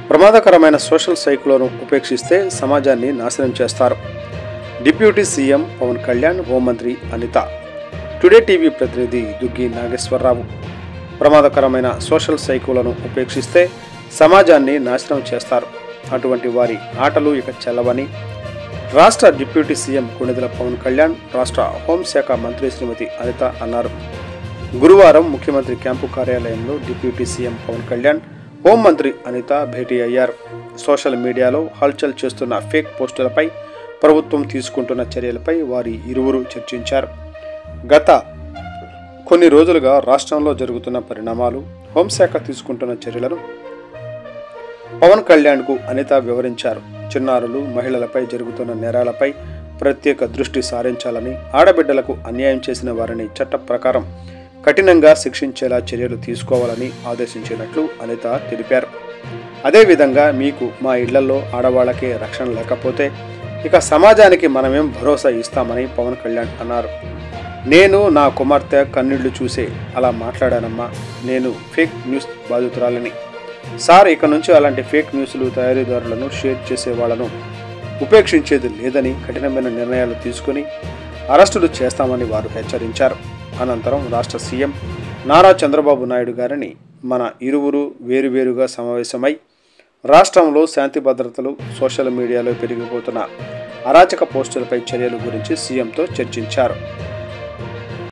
ప్రమాదకరమైన social cyclone ఉపేక్షిస్తే సమాజాన్ని నాశనం చేస్తారు డిప్యూటీ సీఎం పవన్ కళ్యాణ్ హోంమంత్రి అనిత టుడే టీవీ ప్రతినిధి దుగ్గి నాగేశ్వరరావు ప్రమాదకరమైన సోషల్ సైకోలను ఉపేక్షిస్తే సమాజాన్ని నాశనం చేస్తారు అటువంటి వారి ఆటలు ఇక చెల్లవని రాష్ట్ర డిప్యూటీ సీఎం కొణిదెల పవన్ కళ్యాణ్ రాష్ట్ర హోంశాఖ మంత్రి శ్రీమతి అనిత అన్నారు గురువారం ముఖ్యమంత్రి క్యాంపు కార్యాలయంలో డిప్యూటీ సీఎం పవన్ కళ్యాణ్ హోంమంత్రి అనిత భేటీ అయ్యారు సోషల్ మీడియాలో హల్చల్ చేస్తున్న ఫేక్ పోస్టులపై ప్రభుత్వం తీసుకుంటున్న చర్యలపై వారి ఇరువురు చర్చించారు గత కొన్ని రోజులుగా రాష్ట్రంలో జరుగుతున్న పరిణామాలు హోంశాఖ తీసుకుంటున్న చర్యలను పవన్ కళ్యాణ్కు అనిత వివరించారు చిన్నారులు మహిళలపై జరుగుతున్న నేరాలపై ప్రత్యేక దృష్టి సారించాలని ఆడబిడ్డలకు అన్యాయం చేసిన వారిని చట్ట ప్రకారం కఠినంగా శిక్షించేలా చర్యలు తీసుకోవాలని ఆదేశించినట్లు అనిత తెలిపారు అదేవిధంగా మీకు మా ఇళ్లలో ఆడవాళ్లకే రక్షణ లేకపోతే ఇక సమాజానికి మనమేం భరోసా ఇస్తామని పవన్ కళ్యాణ్ అన్నారు నేను నా కుమార్తె కన్నీళ్లు చూసే అలా మాట్లాడానమ్మా నేను ఫేక్ న్యూస్ బాధితురాలని సార్ ఇక నుంచి అలాంటి ఫేక్ న్యూస్లు తయారీదారులను షేర్ చేసే వాళ్ళను ఉపేక్షించేది లేదని కఠినమైన నిర్ణయాలు తీసుకుని అరెస్టులు చేస్తామని వారు హెచ్చరించారు అనంతరం రాష్ట్ర సీఎం నారా చంద్రబాబు నాయుడు గారిని మన ఇరువురు వేరువేరుగా సమావేశమై రాష్ట్రంలో శాంతి భద్రతలు సోషల్ మీడియాలో పెరిగిపోతున్న అరాచక పోస్టులపై చర్యల గురించి సీఎంతో చర్చించారు